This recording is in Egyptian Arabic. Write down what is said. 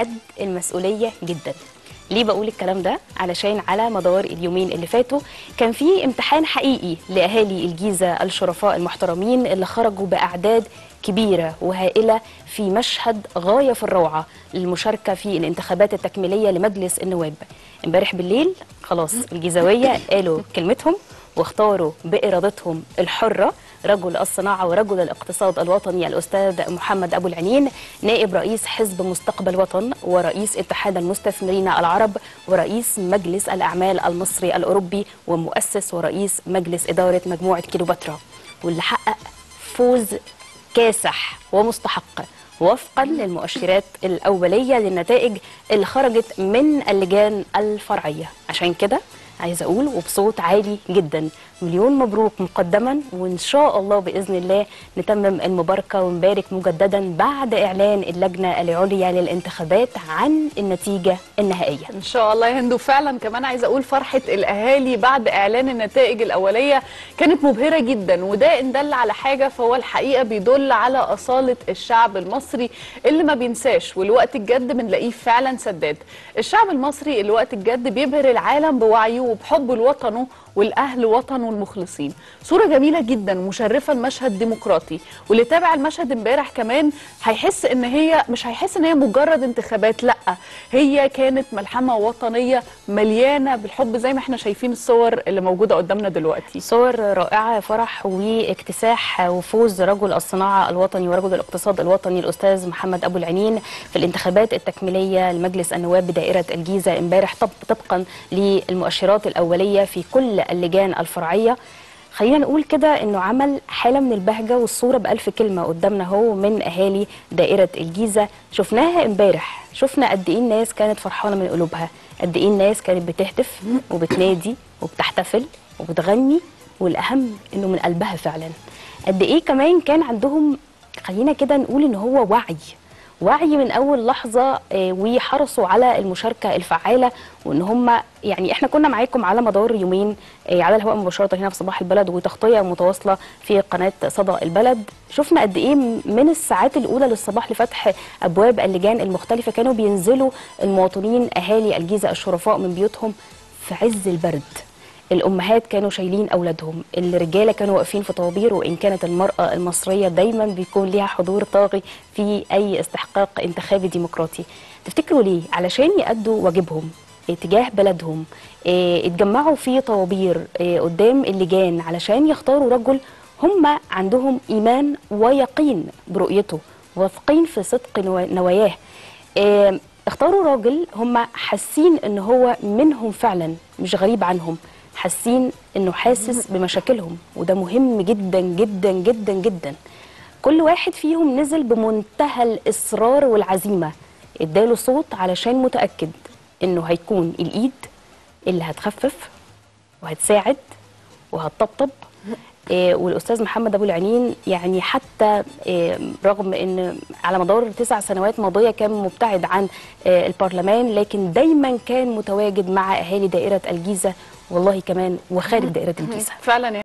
قد المسؤوليه جدا ليه بقول الكلام ده علشان على مدار اليومين اللي فاتوا كان في امتحان حقيقي لاهالي الجيزه الشرفاء المحترمين اللي خرجوا باعداد كبيره وهائله في مشهد غايه في الروعه للمشاركه في الانتخابات التكميليه لمجلس النواب امبارح بالليل خلاص الجيزاويه قالوا كلمتهم واختاروا بإرادتهم الحرة رجل الصناعة ورجل الاقتصاد الوطني الأستاذ محمد أبو العنين نائب رئيس حزب مستقبل وطن ورئيس اتحاد المستثمرين العرب ورئيس مجلس الأعمال المصري الأوروبي ومؤسس ورئيس مجلس إدارة مجموعة كيلوباترا واللي حقق فوز كاسح ومستحق وفقا للمؤشرات الأولية للنتائج اللي خرجت من اللجان الفرعية عشان كده عايزه اقول وبصوت عالي جدا مليون مبروك مقدما وان شاء الله باذن الله نتمم المباركه ونبارك مجددا بعد اعلان اللجنه العليا للانتخابات عن النتيجه النهائيه ان شاء الله يا هندو فعلا كمان عايزه اقول فرحه الاهالي بعد اعلان النتائج الاوليه كانت مبهره جدا وده ان دل على حاجه فهو الحقيقه بيدل على اصاله الشعب المصري اللي ما بينساش والوقت الجد بنلاقيه فعلا سداد الشعب المصري اللي وقت الجد بيبهر العالم بوعيه وبحبه لوطنه والاهل وطنه المخلصين صوره جميله جدا مشرفه لمشهد ديمقراطي واللي تابع المشهد امبارح كمان هيحس ان هي مش هيحس ان هي مجرد انتخابات لا هي كانت ملحمه وطنيه مليانه بالحب زي ما احنا شايفين الصور اللي موجوده قدامنا دلوقتي صور رائعه فرح واكتساح وفوز رجل الصناعه الوطني ورجل الاقتصاد الوطني الاستاذ محمد ابو العنين في الانتخابات التكميليه لمجلس النواب بدائره الجيزه امبارح طب طبقا للمؤشرات الاوليه في كل اللجان الفرعيه خلينا نقول كده انه عمل حاله من البهجه والصوره بألف كلمه قدامنا هو من اهالي دائره الجيزه شفناها امبارح شفنا قد ايه الناس كانت فرحانه من قلوبها قد ايه الناس كانت بتهتف وبتنادي وبتحتفل وبتغني والاهم انه من قلبها فعلا قد ايه كمان كان عندهم خلينا كده نقول ان هو وعي وعي من اول لحظه آه، وحرصوا على المشاركه الفعاله وان هم يعني احنا كنا معاكم على مدار يومين آه، على الهواء مباشره هنا في صباح البلد وتغطيه متواصله في قناه صدى البلد شفنا قد ايه من الساعات الاولى للصباح لفتح ابواب اللجان المختلفه كانوا بينزلوا المواطنين اهالي الجيزه الشرفاء من بيوتهم في عز البرد الامهات كانوا شايلين اولادهم الرجاله كانوا واقفين في طوابير وان كانت المراه المصريه دايما بيكون ليها حضور طاغي في اي استحقاق انتخابي ديمقراطي تفتكروا ليه علشان يأدوا واجبهم إيه، تجاه بلدهم إيه، اتجمعوا في طوابير إيه، قدام اللجان علشان يختاروا رجل هم عندهم ايمان ويقين برؤيته واثقين في صدق نوا- نواياه إيه، اختاروا راجل هم حاسين ان هو منهم فعلا مش غريب عنهم حاسين انه حاسس بمشاكلهم وده مهم جدا جدا جدا جدا كل واحد فيهم نزل بمنتهى الاصرار والعزيمه اداله صوت علشان متاكد انه هيكون الايد اللي هتخفف وهتساعد وهتطبطب إيه والاستاذ محمد ابو العنين يعني حتى إيه رغم ان على مدار تسع سنوات ماضيه كان مبتعد عن إيه البرلمان لكن دايما كان متواجد مع اهالي دائره الجيزه والله كمان وخارج دائره الجيزه فعلا